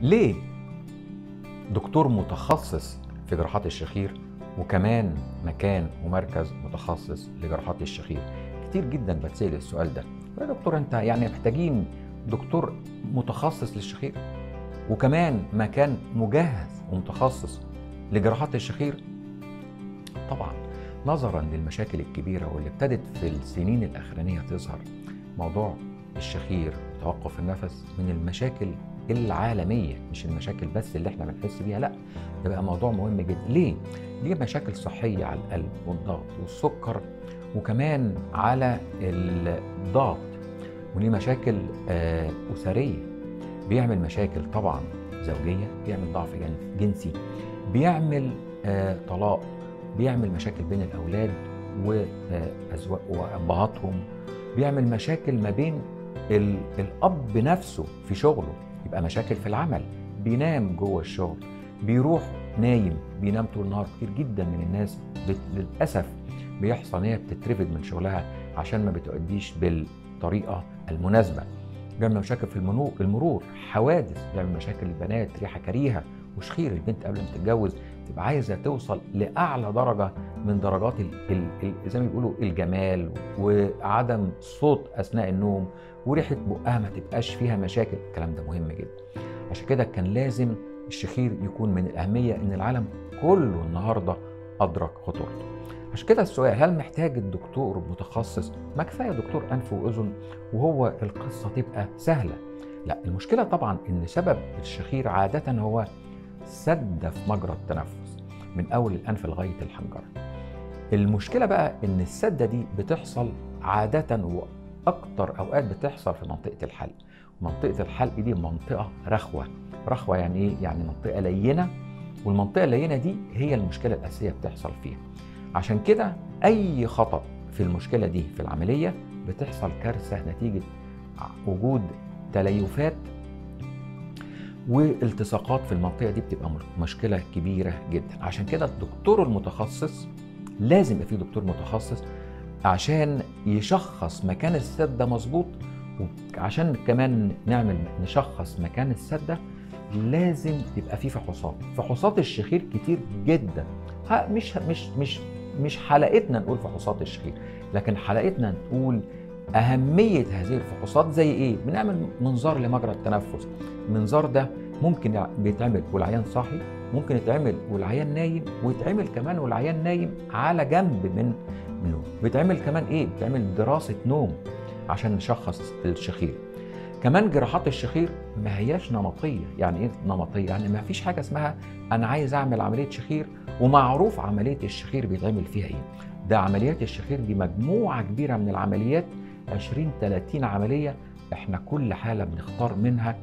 ليه دكتور متخصص في جراحات الشخير وكمان مكان ومركز متخصص لجراحات الشخير كتير جدا بتسأل السؤال ده يا دكتور انت يعني محتاجين دكتور متخصص للشخير وكمان مكان مجهز ومتخصص لجراحات الشخير طبعا نظرا للمشاكل الكبيره واللي ابتدت في السنين الاخرانيه تظهر موضوع الشخير وتوقف النفس من المشاكل العالميه مش المشاكل بس اللي احنا بنحس بيها لا ده بقى موضوع مهم جدا ليه ليه مشاكل صحيه على القلب والضغط والسكر وكمان على الضغط وليه مشاكل آه، اسريه بيعمل مشاكل طبعا زوجيه بيعمل ضعف جن- جنسي بيعمل آه، طلاق بيعمل مشاكل بين الاولاد وأزواج وابهاتهم بيعمل مشاكل ما بين ال- الاب نفسه في شغله يبقى مشاكل في العمل بينام جوه الشغل بيروح نايم بينام طول النهار كتير جدا من الناس بت- للاسف بيحصل ان هي بتترفد من شغلها عشان ما بتؤديش بالطريقه المناسبه بيعمل مشاكل في المنو- المرور حوادث بيعمل مشاكل البنات ريحه كريهه وشخير البنت قبل ما تتجوز تبقى عايزه توصل لاعلى درجه من درجات ال ال ال زي ما بيقولوا الجمال وعدم صوت اثناء النوم وريحه بقها ما تبقاش فيها مشاكل الكلام ده مهم جدا عشان كده كان لازم الشخير يكون من الاهميه ان العالم كله النهارده ادرك خطورته عشان كده السؤال هل محتاج الدكتور متخصص ما كفايه دكتور انف واذن وهو القصه تبقى سهله لا المشكله طبعا ان سبب الشخير عاده هو سد في مجرى التنفس من اول الانف لغايه الحنجره المشكله بقى ان السده دي بتحصل عاده واكتر اوقات بتحصل في منطقه الحلق منطقه الحلق دي منطقه رخوه رخوه يعني ايه يعني منطقه لينه والمنطقه اللينه دي هي المشكله الاساسيه بتحصل فيها عشان كده اي خطا في المشكله دي في العمليه بتحصل كارثه نتيجه وجود تليفات والتصاقات في المنطقه دي بتبقى مشكله كبيره جدا عشان كده الدكتور المتخصص لازم يبقى في دكتور متخصص عشان يشخص مكان السده مظبوط وعشان كمان نعمل نشخص مكان السده لازم يبقى في فحوصات فحوصات الشخير كتير جدا ها مش مش مش مش حلقتنا نقول فحوصات الشخير لكن حلقتنا نقول أهمية هذه الفحوصات زي إيه؟ بنعمل منظار لمجرى التنفس المنظار ده ممكن بيتعمل والعيان صاحي ممكن يتعمل والعيان نايم ويتعمل كمان والعيان نايم على جنب من منه بيتعمل كمان ايه بيتعمل دراسه نوم عشان نشخص الشخير كمان جراحات الشخير ما هياش نمطيه يعني ايه نمطيه يعني ما فيش حاجه اسمها انا عايز اعمل عمليه شخير ومعروف عمليه الشخير بيتعمل فيها ايه ده عمليات الشخير دي مجموعه كبيره من العمليات 20 30 عمليه احنا كل حاله بنختار منها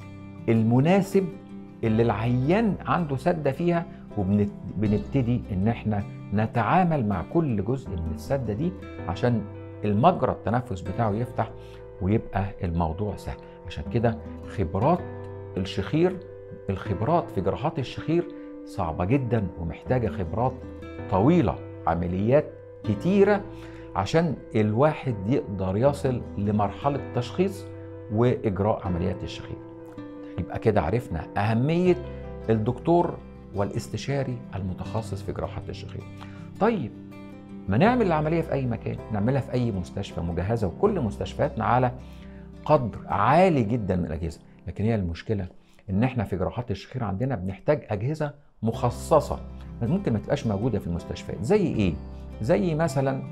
المناسب اللي العيان عنده سده فيها وبنبتدي ان احنا نتعامل مع كل جزء من السده دي عشان المجرى التنفس بتاعه يفتح ويبقى الموضوع سهل عشان كده خبرات الشخير الخبرات في جراحات الشخير صعبة جدا ومحتاجة خبرات طويلة عمليات كتيرة عشان الواحد يقدر يصل لمرحلة تشخيص وإجراء عمليات الشخير يبقى كده عرفنا أهمية الدكتور والاستشاري المتخصص في جراحة الشخير طيب ما نعمل العملية في أي مكان نعملها في أي مستشفى مجهزة وكل مستشفياتنا على قدر عالي جدا من الأجهزة لكن هي المشكلة إن إحنا في جراحات الشخير عندنا بنحتاج أجهزة مخصصة ممكن ما تبقاش موجودة في المستشفيات زي إيه؟ زي مثلا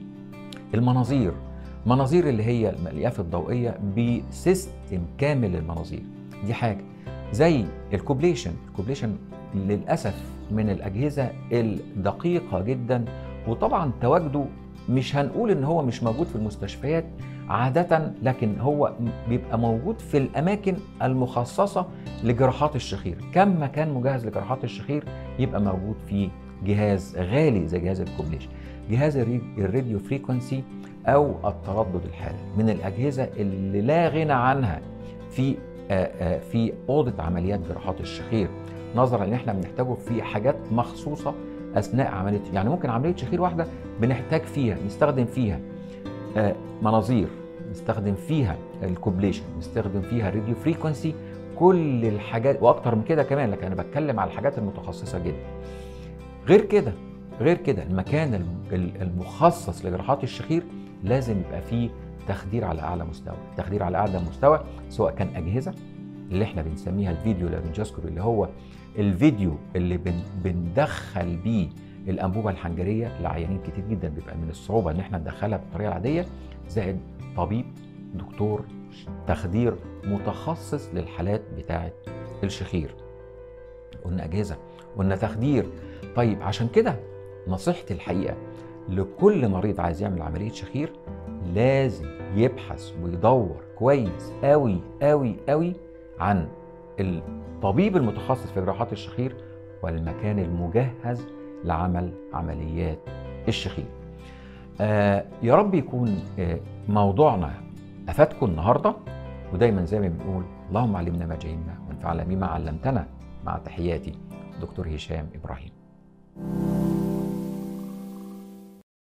المناظير مناظير اللي هي الالياف الضوئيه بسيستم كامل للمناظير دي حاجه زي الكوبليشن الكوبليشن للاسف من الاجهزه الدقيقه جدا وطبعا تواجده مش هنقول ان هو مش موجود في المستشفيات عادة لكن هو بيبقى موجود في الأماكن المخصصة لجراحات الشخير كم مكان مجهز لجراحات الشخير يبقى موجود فيه جهاز غالي زي جهاز الكوبليشن جهاز الراديو فريكونسي او التردد الحالي من الاجهزه اللي لا غنى عنها في في اوضه عمليات جراحات الشخير نظرا ان احنا بنحتاجه في حاجات مخصوصه اثناء عمليه يعني ممكن عمليه شخير واحده بنحتاج فيها نستخدم فيها مناظير نستخدم فيها الكوبليشن نستخدم فيها الراديو فريكونسي كل الحاجات واكتر من كده كمان لكن انا بتكلم على الحاجات المتخصصه جدا غير كده غير كده المكان الم- ال- المخصص لجراحات الشخير لازم يبقى فيه تخدير على اعلى مستوى تخدير على اعلى مستوى سواء كان اجهزه اللي احنا بنسميها الفيديو لارنجاسكوبي اللي هو الفيديو اللي بن بندخل بيه الانبوبه الحنجريه لعيانين كتير جدا بيبقى من الصعوبه ان احنا ندخلها بالطريقه العاديه زائد طبيب دكتور تخدير متخصص للحالات بتاعه الشخير قلنا اجهزه قلنا تخدير طيب عشان كده نصيحتي الحقيقه لكل مريض عايز يعمل عمليه شخير لازم يبحث ويدور كويس قوي قوي قوي عن الطبيب المتخصص في جراحات الشخير والمكان المجهز لعمل عمليات الشخير آه يا رب يكون آه موضوعنا افادكم النهارده ودايما زي ما بنقول اللهم علمنا ما جهلنا وانفعنا بما علمتنا مع تحياتي دكتور هشام ابراهيم